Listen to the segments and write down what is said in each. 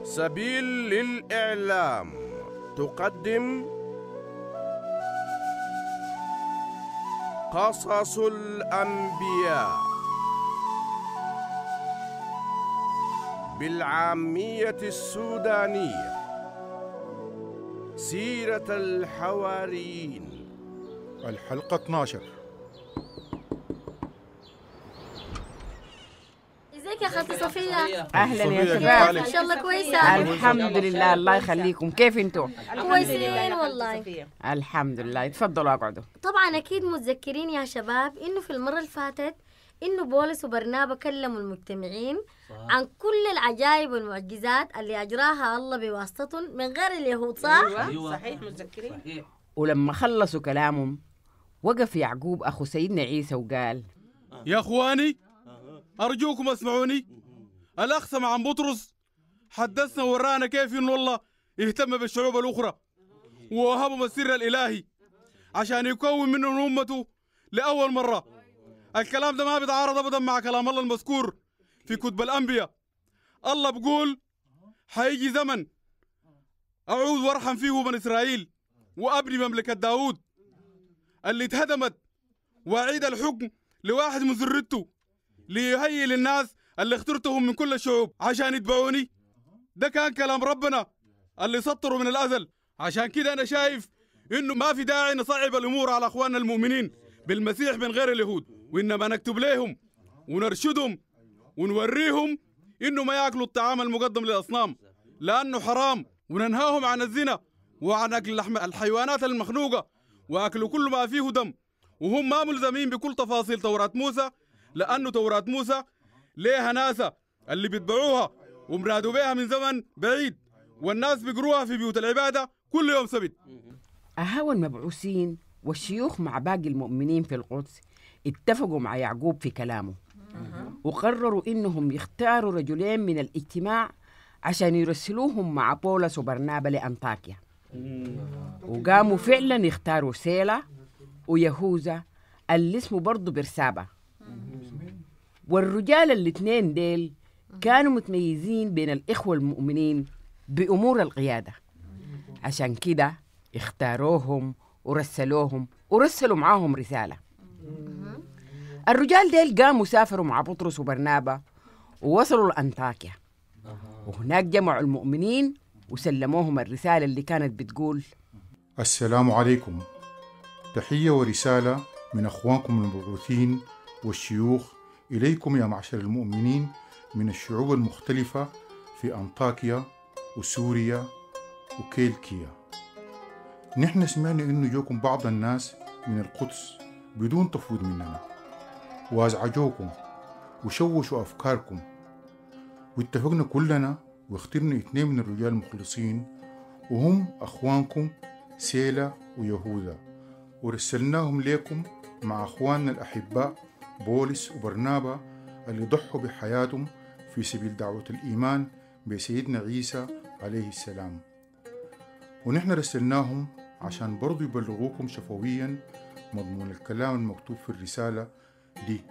سبيل للإعلام تقدم قصص الأنبياء بالعامية السودانية سيرة الحواريين الحلقة 12 ازيك يا خالتي صفية؟ اهلا يا صفية، كيف شباب حالك؟ ان شاء الله كويسة الحمد لله الله يخليكم كيف انتوا كويسين والله الحمد لله تفضلوا اقعدوا طبعا اكيد متذكرين يا شباب انه في المرة اللي فاتت انه بولس وبرنابا كلموا المجتمعين عن كل العجائب والمعجزات اللي اجراها الله بواسطتهم من غير اليهود صح؟ ايوه صحيح متذكرين ولما خلصوا كلامهم وقف يعقوب اخو سيدنا عيسى وقال يا اخواني ارجوكم اسمعوني الاخ سمع عن بطرس حدثنا ورانا كيف انه الله يهتم بالشعوب الاخرى ووهبهم السر الالهي عشان يكون منهم امته لاول مره الكلام ده ما بيتعارض ابدا مع كلام الله المذكور في كتب الانبياء الله بيقول حيجي زمن اعود وارحم فيه بني اسرائيل وابني مملكه داود اللي اتهدمت واعيد الحكم لواحد من ذريته ليهيئ للناس اللي اخترتهم من كل الشعوب عشان يتبعوني ده كان كلام ربنا اللي سطره من الازل عشان كده انا شايف انه ما في داعي نصعب الامور على اخواننا المؤمنين بالمسيح من غير اليهود وانما نكتب لهم ونرشدهم ونوريهم انه ما ياكلوا الطعام المقدم للاصنام لانه حرام وننهاهم عن الزنا وعن اكل لحم الحيوانات المخنوقه واكل كل ما فيه دم وهم ما ملزمين بكل تفاصيل توراة موسى لأنه توراة موسى ليها ناسا اللي بيتبعوها ومرادوا بيها من زمن بعيد والناس بيقروها في بيوت العبادة كل يوم سبت أهوى المبعوثين والشيوخ مع باقي المؤمنين في القدس اتفقوا مع يعقوب في كلامه وقرروا إنهم يختاروا رجلين من الاجتماع عشان يرسلوهم مع بولس وبرنابا لأنطاكيا وقاموا فعلا يختاروا سيلا ويهوذا اللي اسمه برضه برسابة والرجال الاثنين ديل كانوا متميزين بين الإخوة المؤمنين بأمور القيادة عشان كده اختاروهم ورسلوهم ورسلوا معاهم رسالة الرجال ديل قاموا سافروا مع بطرس وبرنابا ووصلوا لأنطاكيا وهناك جمعوا المؤمنين وسلموهم الرسالة اللي كانت بتقول السلام عليكم تحية ورسالة من أخوانكم المبعوثين والشيوخ إليكم يا معشر المؤمنين من الشعوب المختلفة في أنطاكيا وسوريا وكيلكيا نحن سمعنا إنه جوكم بعض الناس من القدس بدون تفويض مننا وأزعجوكم وشوشوا أفكاركم واتفقنا كلنا واخترنا اثنين من الرجال المخلصين وهم أخوانكم سيلا ويهوذا ورسلناهم ليكم مع أخواننا الأحباء بولس وبرنابا اللي ضحوا بحياتهم في سبيل دعوة الإيمان بسيدنا عيسى عليه السلام ونحن رسلناهم عشان برضو يبلغوكم شفويا مضمون الكلام المكتوب في الرسالة دي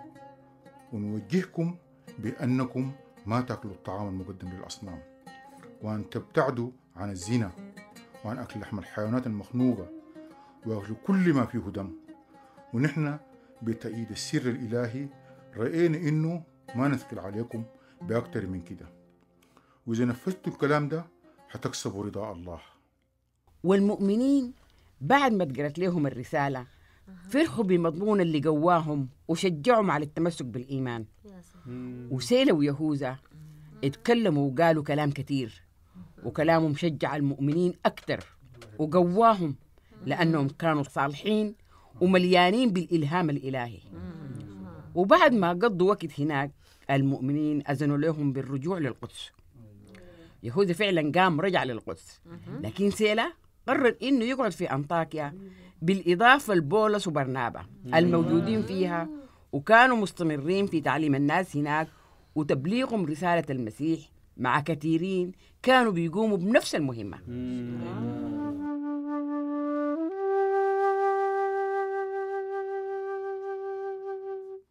ونوجهكم بأنكم ما تاكلوا الطعام المقدم للأصنام وأن تبتعدوا عن الزنا وعن أكل لحم الحيوانات المخنوقة وأكل كل ما فيه دم ونحن بتأييد السر الإلهي رأينا إنه ما نثقل عليكم بأكتر من كده وإذا نفذتوا الكلام ده حتكسبوا رضا الله والمؤمنين بعد ما اتقرت لهم الرسالة فرحوا بمضمون اللي قواهم وشجعهم على التمسك بالإيمان وسيلة ويهوذا اتكلموا وقالوا كلام كتير وكلامهم شجع المؤمنين أكتر وقواهم لأنهم كانوا صالحين ومليانين بالإلهام الإلهي وبعد ما قضوا وقت هناك المؤمنين أذنوا لهم بالرجوع للقدس يهوذا فعلا قام رجع للقدس لكن سيلا قرر انه يقعد في انطاكيا بالاضافه لبولس وبرنابا الموجودين فيها وكانوا مستمرين في تعليم الناس هناك وتبليغهم رساله المسيح مع كثيرين كانوا بيقوموا بنفس المهمه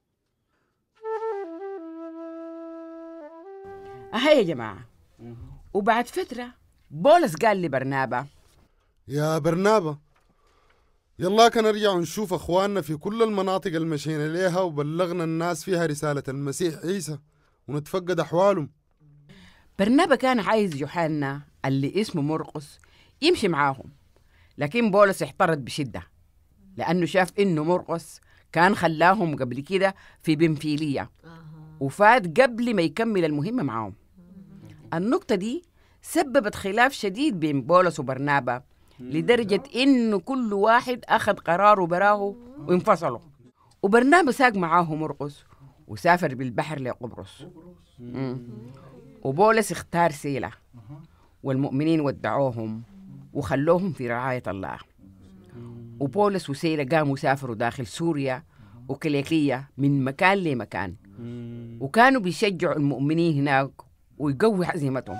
أها يا جماعة وبعد فترة بولس قال لبرنابا يا برنابا يلا كان نرجع ونشوف اخواننا في كل المناطق المشينا ليها وبلغنا الناس فيها رسالة المسيح عيسى ونتفقد احوالهم برنابا كان عايز يوحنا اللي اسمه مرقس يمشي معاهم لكن بولس احترض بشدة لأنه شاف إنه مرقس كان خلاهم قبل كده في بنفيلية وفات قبل ما يكمل المهمة معاهم النقطة دي سببت خلاف شديد بين بولس وبرنابا لدرجة إنه كل واحد أخذ قراره براه وانفصلوا وبرنابا ساق معاه مرقس وسافر بالبحر لقبرص مم. وبولس اختار سيلة والمؤمنين ودعوهم وخلوهم في رعاية الله وبولس وسيلة قاموا سافروا داخل سوريا وكليكية من مكان لمكان وكانوا بيشجعوا المؤمنين هناك ويقوي عزيمتهم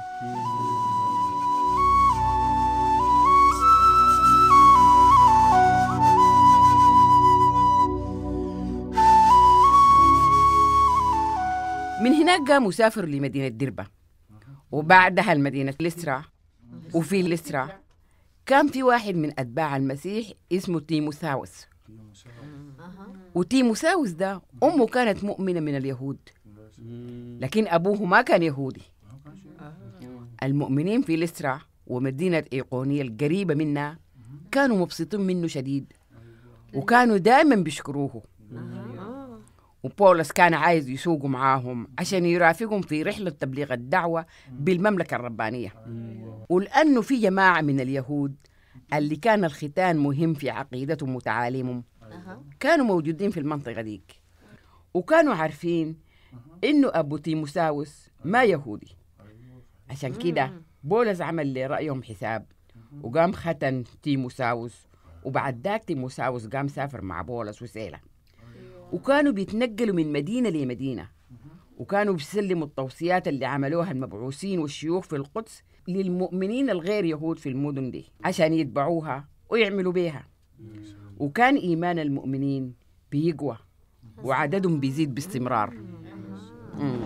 من هناك قاموا سافروا لمدينة دربة وبعدها المدينة لسترا وفي لسترا كان في واحد من أتباع المسيح اسمه تيموثاوس وتيموثاوس ده أمه كانت مؤمنة من اليهود لكن أبوه ما كان يهودي المؤمنين في لسترا ومدينة إيقونية القريبة منها كانوا مبسوطين منه شديد وكانوا دائما بيشكروه وبولس كان عايز يسوقوا معاهم عشان يرافقهم في رحلة تبليغ الدعوة بالمملكة الربانية ولأنه في جماعة من اليهود اللي كان الختان مهم في عقيدتهم وتعاليمهم كانوا موجودين في المنطقة ديك وكانوا عارفين إنه أبو تيموساوس ما يهودي عشان كده بولس عمل لرأيهم حساب وقام ختن تيموساوس وبعد ذاك تيموساوس قام سافر مع بولس وسيلة وكانوا بيتنقلوا من مدينة لمدينة وكانوا بيسلموا التوصيات اللي عملوها المبعوثين والشيوخ في القدس للمؤمنين الغير يهود في المدن دي عشان يتبعوها ويعملوا بيها وكان إيمان المؤمنين بيقوى وعددهم بيزيد باستمرار مم.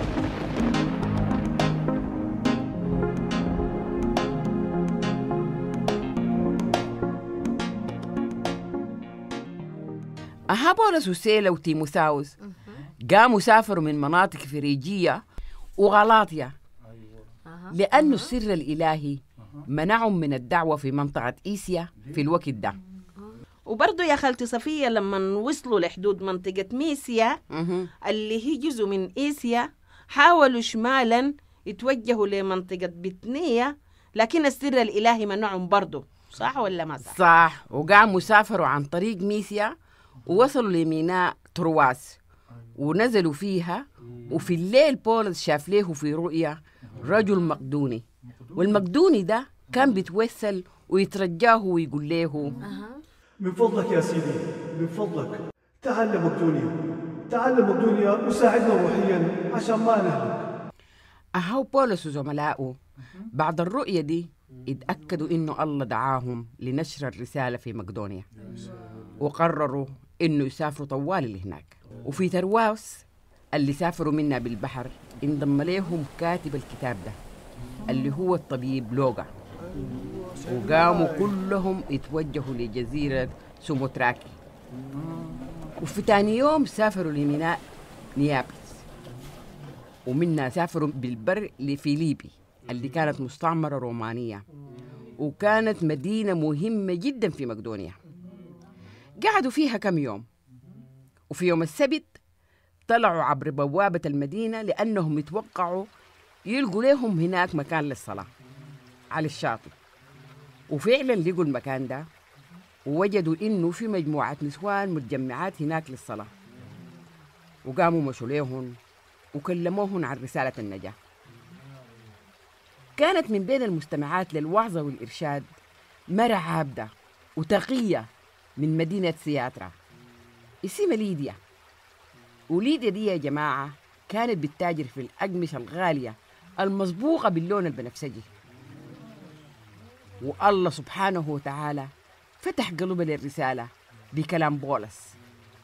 أها بولس وسيلة وتيموثاوس قاموا سافروا من مناطق فريجية وغلاطيا لأن السر الإلهي منعهم من الدعوة في منطقة إيسيا في الوقت ده وبرضه يا خالتي صفية لما وصلوا لحدود منطقة ميسيا مهم. اللي هي جزء من إيسيا حاولوا شمالا يتوجهوا لمنطقة بتنية لكن السر الإلهي منعهم برضه صح ولا ما صح؟ صح وقاموا سافروا عن طريق ميسيا ووصلوا لميناء ترواس ونزلوا فيها وفي الليل بولس شاف له في رؤيا رجل مقدوني والمقدوني ده كان بيتوسل ويترجاه ويقول له من فضلك يا سيدي من فضلك تعال لمقدونيا تعال لمقدونيا وساعدنا روحيا عشان ما نهلك أهو بولس وزملائه بعد الرؤية دي اتأكدوا إنه الله دعاهم لنشر الرسالة في مقدونيا وقرروا إنه يسافروا طوال لهناك وفي ترواس اللي سافروا منها بالبحر انضم لهم كاتب الكتاب ده اللي هو الطبيب لوقا وقاموا كلهم يتوجهوا لجزيرة سوموتراكي وفي تاني يوم سافروا لميناء نيابلس ومنها سافروا بالبر لفيليبي اللي كانت مستعمرة رومانية وكانت مدينة مهمة جدا في مقدونيا قعدوا فيها كم يوم وفي يوم السبت طلعوا عبر بوابة المدينة لأنهم يتوقعوا يلقوا لهم هناك مكان للصلاة على الشاطئ وفعلا لقوا المكان ده ووجدوا إنه في مجموعة نسوان متجمعات هناك للصلاة وقاموا مشوا ليهن وكلموهن عن رسالة النجاة كانت من بين المستمعات للوعظة والإرشاد مرة عابدة وتقية من مدينة سياترا اسمها ليديا وليديا دي يا جماعة كانت بتتاجر في الأقمشة الغالية المصبوغة باللون البنفسجي والله سبحانه وتعالى فتح قلبها للرسالة بكلام بولس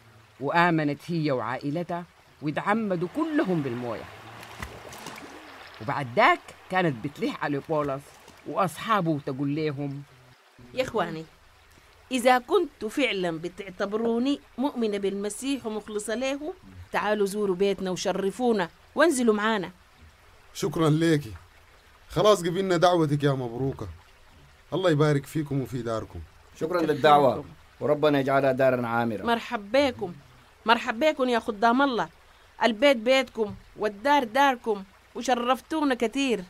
وآمنت هي وعائلتها واتعمدوا كلهم بالمويه وبعد ذاك كانت بتلح على بولس وأصحابه وتقول لهم يا إخواني إذا كنت فعلا بتعتبروني مؤمنة بالمسيح ومخلصة له تعالوا زوروا بيتنا وشرفونا وانزلوا معانا شكرا ليكي خلاص قبلنا دعوتك يا مبروكة الله يبارك فيكم وفي داركم شكرا للدعوة وربنا يجعلها دارا عامرة مرحب بكم مرحب بكم يا خدام الله البيت بيتكم والدار داركم وشرفتونا كتير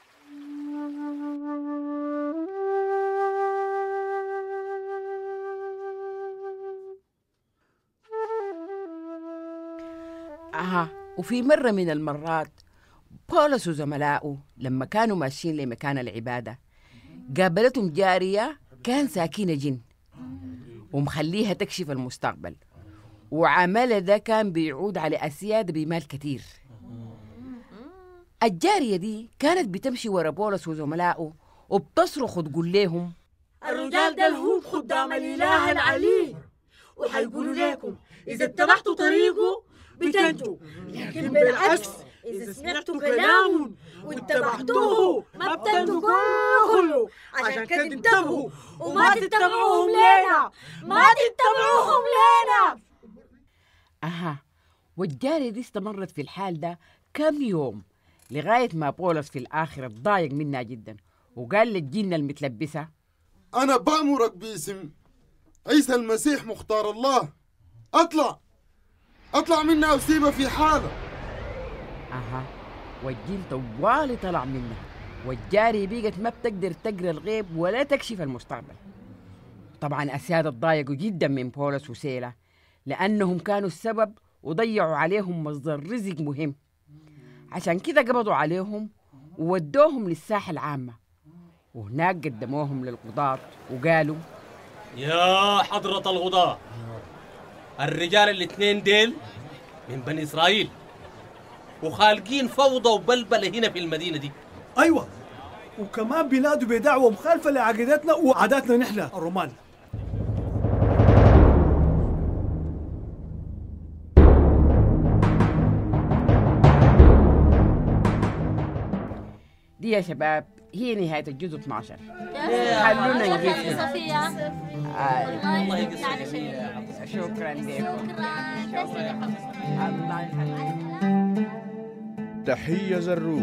أها وفي مرة من المرات بولس وزملائه لما كانوا ماشيين لمكان العبادة قابلتهم جارية كان ساكنة جن ومخليها تكشف المستقبل وعملها ده كان بيعود على أسياد بمال كتير الجارية دي كانت بتمشي ورا بولس وزملائه وبتصرخ وتقول لهم الرجال ده الهوب خدام الإله العلي وحيقولوا لكم إذا اتبعتوا طريقه بتنجوا لكن بالعكس إذا سمعتوا كلامه واتبعتوه ما بتنجوا كله كله عشان كده انتبهوا وما تتبعوهم لينا ما تتبعوهم لينا أها والجارية دي استمرت في الحال ده كم يوم لغاية ما بولس في الآخر اتضايق منها جدا وقال للجنة المتلبسة أنا بأمرك باسم عيسى المسيح مختار الله أطلع أطلع منها وسيبها في حالة أها والجن طوالي طلع منها والجارية بقت ما بتقدر تقرا الغيب ولا تكشف المستقبل طبعا أسياد اتضايقوا جدا من بولس وسيلة لأنهم كانوا السبب وضيعوا عليهم مصدر رزق مهم عشان كده قبضوا عليهم وودوهم للساحة العامة وهناك قدموهم للقضاة وقالوا يا حضرة الغضاة الرجال الاثنين ديل من بني إسرائيل وخالقين فوضى وبلبلة هنا في المدينة دي أيوة وكمان بينادوا بدعوة مخالفة لعقيدتنا وعاداتنا نحن الرومان دي يا شباب هي نهاية الجزء 12 خلونا نجيب هنا. صفية آه، الله يجزيك شكرا لكم شكرا الله يخليك تحية زروق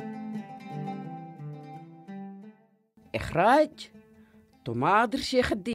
إخراج طماطر شيخ الدين